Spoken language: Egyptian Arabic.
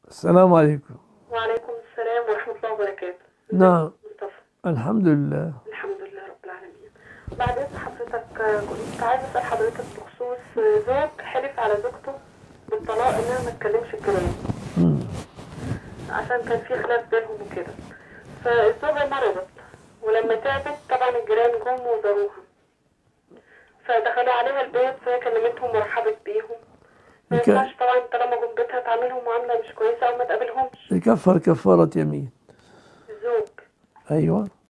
السلام عليكم وعليكم السلام ورحمة الله وبركاته نعم مصطفى الحمد لله الحمد لله رب العالمين بعد إذن حضرتك آه، كنت عايزة أسأل حضرتك بخصوص آه، زوج حلف على زوجته بالطلاق إنها ما تكلمش الجيران مم. عشان كان في خلاف بينهم وكده فالزوجة مرضت ولما تعبت طبعا الجيران جم وزاروها فدخلوا عليها البيت فهي كلمتهم ورحبت بيهم ما بك- ينفعش طبعا طالما جم بيتها تعاملهم معاملة مش كويسة أو ما تقابلهمش يكفر كفارة يمين الزوج أيوة